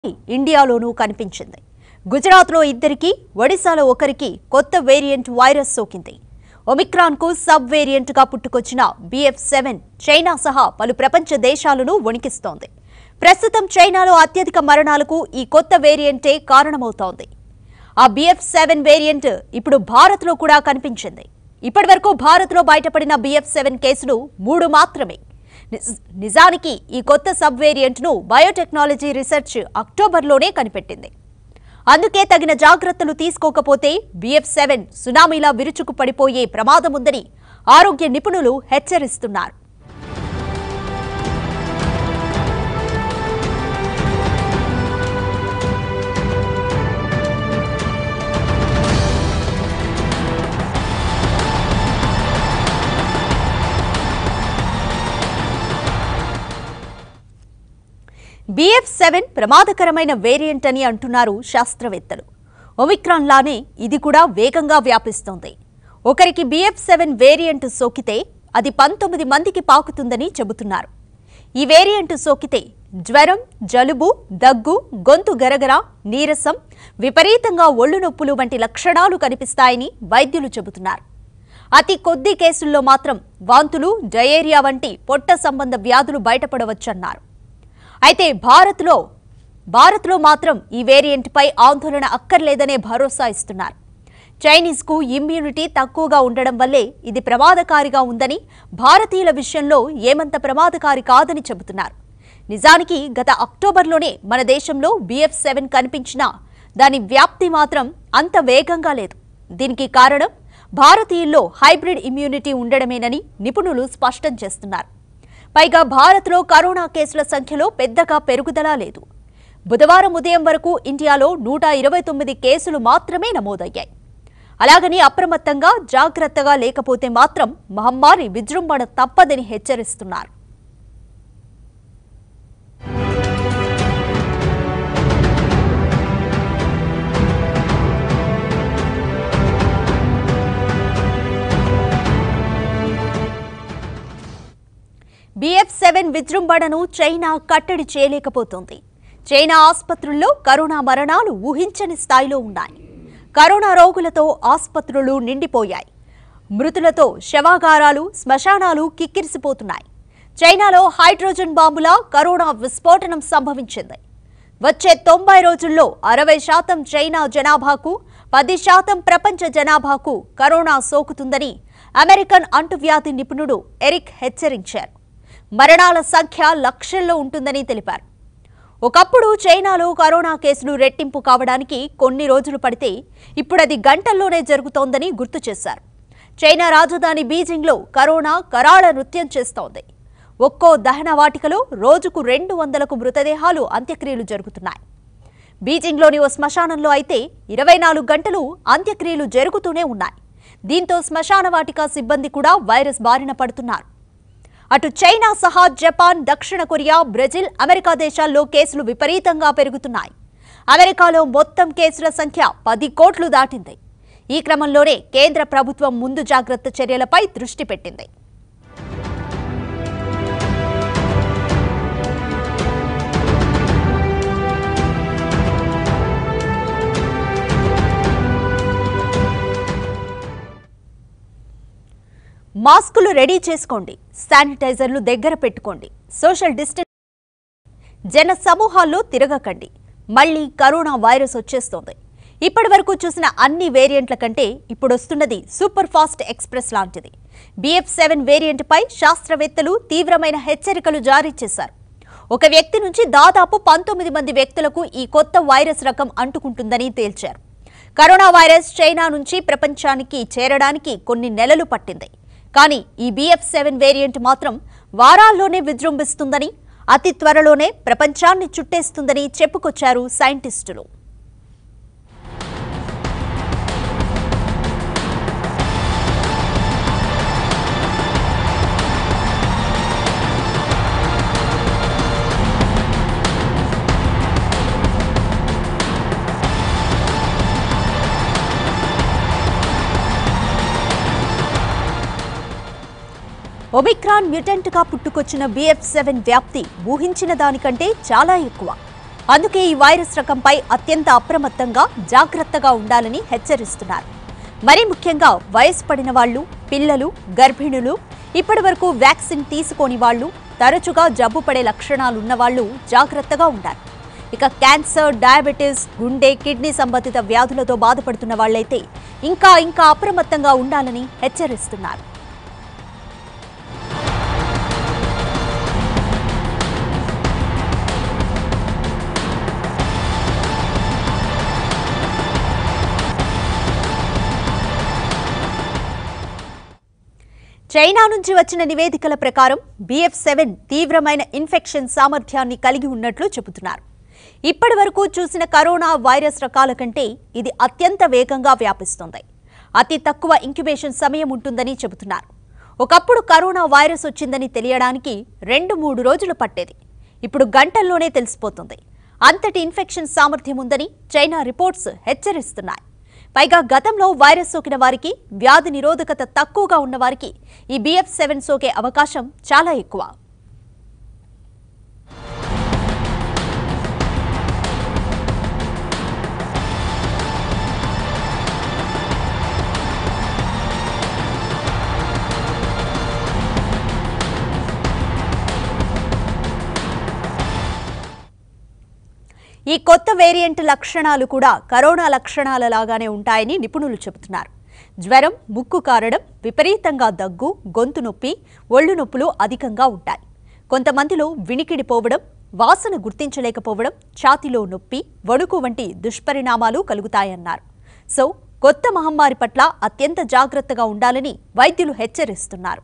ఇండియాలోనూ కనిపించింది గుజరాత్లో ఇద్దరికి ఒడిశాలో ఒకరికి కొత్త వేరియంట్ వైరస్ సోకింది ఒమిక్రాన్కు సబ్ వేరియంట్గా పుట్టుకొచ్చిన బిఎఫ్ సెవెన్ చైనా సహా పలు ప్రపంచ దేశాలను వణికిస్తోంది ప్రస్తుతం చైనాలో అత్యధిక మరణాలకు ఈ కొత్త వేరియంటే కారణమవుతోంది ఆ బిఎఫ్ సెవెన్ వేరియంట్ ఇప్పుడు భారత్లో కూడా కనిపించింది ఇప్పటివరకు భారత్లో బయటపడిన బిఎఫ్ సెవెన్ కేసులు మూడు మాత్రమే నిజ- నిజానికి ఈ కొత్త సబ్ వేరియంట్ను బయోటెక్నాలజీ రీసెర్చ్ అక్టోబర్లోనే కనిపెట్టింది అందుకే తగిన జాగ్రత్తలు తీసుకోకపోతే బిఎఫ్ సెవెన్ సునామీలా విరుచుకు పడిపోయే ప్రమాదముందని ఆరోగ్య నిపుణులు హెచ్చరిస్తున్నారు బిఎఫ్ సెవెన్ ప్రమాదకరమైన వేరియంట్ అని అంటున్నారు శాస్త్రవేత్తలు ఒమిక్రాన్ లానే ఇది కూడా వేగంగా వ్యాపిస్తోంది ఒకరికి బిఎఫ్ సెవెన్ వేరియంట్ సోకితే అది పంతొమ్మిది మందికి పాకుతుందని చెబుతున్నారు ఈ వేరియంట్ సోకితే జ్వరం జలుబు దగ్గు గొంతు గరగర నీరసం విపరీతంగా ఒళ్ళు నొప్పులు వంటి లక్షణాలు కనిపిస్తాయని వైద్యులు చెబుతున్నారు అతి కొద్ది కేసుల్లో మాత్రం వాంతులు డయేరియా వంటి పొట్ట సంబంధ వ్యాధులు బయటపడవచ్చన్నారు అయితే భారత్లో భారత్లో మాత్రం ఈ వేరియంట్పై ఆందోళన అక్కర్లేదనే భరోసా ఇస్తున్నారు చైనీస్కు ఇమ్యూనిటీ తక్కువగా ఉండడం వల్లే ఇది ప్రమాదకారిగా ఉందని భారతీయుల విషయంలో ఏమంత ప్రమాదకారి కాదని చెబుతున్నారు నిజానికి గత అక్టోబర్లోనే మన దేశంలో బిఎఫ్ సెవెన్ కనిపించినా దాని వ్యాప్తి మాత్రం అంత వేగంగా లేదు దీనికి కారణం భారతీయుల్లో హైబ్రిడ్ ఇమ్యూనిటీ ఉండడమేనని నిపుణులు స్పష్టం చేస్తున్నారు పైగా భారత్లో కరోనా కేసుల సంఖ్యలో పెద్దగా పెరుగుదల లేదు బుధవారం ఉదయం వరకు ఇండియాలో నూట ఇరవై తొమ్మిది కేసులు మాత్రమే నమోదయ్యాయి అలాగని అప్రమత్తంగా జాగ్రత్తగా లేకపోతే మాత్రం మహమ్మారి విజృంభణ తప్పదని హెచ్చరిస్తున్నారు బిఎఫ్ సెవెన్ విజృంభణను చైనా కట్టడి చేయలేకపోతోంది చైనా ఆసుపత్రుల్లో కరోనా మరణాలు ఊహించని స్థాయిలో ఉన్నాయి కరోనా రోగులతో ఆసుపత్రులు నిండిపోయాయి మృతులతో శవాగారాలు శ్మశానాలు కిక్కిరిసిపోతున్నాయి చైనాలో హైడ్రోజన్ బాంబుల కరోనా విస్ఫోటనం సంభవించింది వచ్చే తొంభై రోజుల్లో అరవై శాతం చైనా జనాభాకు పది శాతం ప్రపంచ జనాభాకు కరోనా సోకుతుందని అమెరికన్ అంటువ్యాధి నిపుణుడు ఎరిక్ హెచ్చరించారు మరణాల సంఖ్య లక్షల్లో ఉంటుందని తెలిపారు ఒకప్పుడు చైనాలో కరోనా కేసులు రెట్టింపు కావడానికి కొన్ని రోజులు పడితే ఇప్పుడు అది గంటల్లోనే జరుగుతోందని గుర్తు చేశారు చైనా రాజధాని బీజింగ్లో కరోనా కరాళ నృత్యం చేస్తోంది ఒక్కో దహన వాటికలో రోజుకు రెండు వందలకు మృతదేహాలు అంత్యక్రియలు జరుగుతున్నాయి బీజింగ్లోని ఓ శ్మశానంలో అయితే ఇరవై నాలుగు గంటలు అంత్యక్రియలు జరుగుతూనే ఉన్నాయి దీంతో శ్మశాన వాటిక సిబ్బంది కూడా వైరస్ బారిన పడుతున్నారు అటు చైనా సహా జపాన్ దక్షిణ కొరియా బ్రెజిల్ అమెరికా దేశాల్లో కేసులు విపరీతంగా పెరుగుతున్నాయి అమెరికాలో మొత్తం కేసుల సంఖ్య పది కోట్లు దాటింది ఈ క్రమంలోనే కేంద్ర ప్రభుత్వం ముందు జాగ్రత్త చర్యలపై దృష్టి పెట్టింది మాస్కులు రెడీ చేసుకోండి శానిటైజర్లు దగ్గర పెట్టుకోండి సోషల్ డిస్టెన్స్ జన సమూహాల్లో తిరగకండి మళ్ళీ కరోనా వైరస్ వచ్చేస్తోంది ఇప్పటి వరకు చూసిన అన్ని వేరియంట్ల కంటే ఇప్పుడు వస్తున్నది సూపర్ ఫాస్ట్ ఎక్స్ప్రెస్ లాంటిది బిఎఫ్ సెవెన్ వేరియంట్ పై శాస్త్రవేత్తలు తీవ్రమైన హెచ్చరికలు జారీ చేశారు ఒక వ్యక్తి నుంచి దాదాపు పంతొమ్మిది మంది వ్యక్తులకు ఈ కొత్త వైరస్ రకం అంటుకుంటుందని తేల్చారు కరోనా వైరస్ చైనా నుంచి ప్రపంచానికి చేరడానికి కొన్ని నెలలు పట్టింది కానీ ఈ బిఎఫ్ సెవెన్ వేరియంట్ మాత్రం వారాల్లోనే విజృంభిస్తుందని అతి త్వరలోనే ప్రపంచాన్ని చుట్టేస్తుందని చెప్పుకొచ్చారు సైంటిస్టులు ఒమిక్రాన్ మ్యూటెంట్గా పుట్టుకొచ్చిన బిఎఫ్ సెవెన్ వ్యాప్తి ఊహించిన దానికంటే చాలా ఎక్కువ అందుకే ఈ వైరస్ రకంపై అత్యంత అప్రమత్తంగా జాగ్రత్తగా ఉండాలని హెచ్చరిస్తున్నారు మరీ ముఖ్యంగా వయసు పడిన వాళ్ళు పిల్లలు గర్భిణులు ఇప్పటి వరకు వ్యాక్సిన్ తీసుకోని వాళ్ళు తరచుగా జబ్బు పడే లక్షణాలు ఉన్నవాళ్ళు జాగ్రత్తగా ఉండాలి ఇక క్యాన్సర్ డయాబెటీస్ గుండె కిడ్నీ సంబంధిత వ్యాధులతో బాధపడుతున్న వాళ్ళైతే ఇంకా ఇంకా అప్రమత్తంగా ఉండాలని హెచ్చరిస్తున్నారు చైనా నుంచి వచ్చిన నివేదికల ప్రకారం బిఎఫ్ సెవెన్ తీవ్రమైన ఇన్ఫెక్షన్ సామర్థ్యాన్ని కలిగి ఉన్నట్లు చెబుతున్నారు ఇప్పటి వరకు చూసిన కరోనా వైరస్ రకాల కంటే ఇది అత్యంత వేగంగా వ్యాపిస్తుంది అతి తక్కువ ఇంక్యుబేషన్ సమయం ఉంటుందని చెబుతున్నారు ఒకప్పుడు కరోనా వైరస్ వచ్చిందని తెలియడానికి రెండు మూడు రోజులు పట్టేది ఇప్పుడు గంటల్లోనే తెలిసిపోతుంది అంతటి ఇన్ఫెక్షన్ సామర్థ్యం ఉందని చైనా రిపోర్ట్స్ హెచ్చరిస్తున్నాయి పైగా గతంలో వైరస్ సోకిన వారికి వ్యాధి నిరోధకత తక్కువగా ఉన్న వారికి ఈ బిఎఫ్ సెవెన్ సోకే అవకాశం చాలా ఎక్కువ ఈ కొత్త వేరియంట్ లక్షణాలు కూడా కరోనా లక్షణాల లాగానే ఉంటాయని నిపుణులు చెబుతున్నారు జ్వరం ముక్కు కారడం విపరీతంగా దగ్గు గొంతు నొప్పి ఒళ్ళు నొప్పులు అధికంగా ఉంటాయి కొంతమందిలో వినికిడి పోవడం వాసన గుర్తించలేకపోవడం ఛాతిలో నొప్పి వణుకు వంటి దుష్పరిణామాలు కలుగుతాయన్నారు సో కొత్త మహమ్మారి పట్ల అత్యంత జాగ్రత్తగా ఉండాలని వైద్యులు హెచ్చరిస్తున్నారు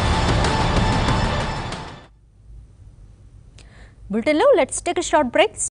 బులెటిన్లో లెట్స్ టేక్ షార్ట్ బ్రేక్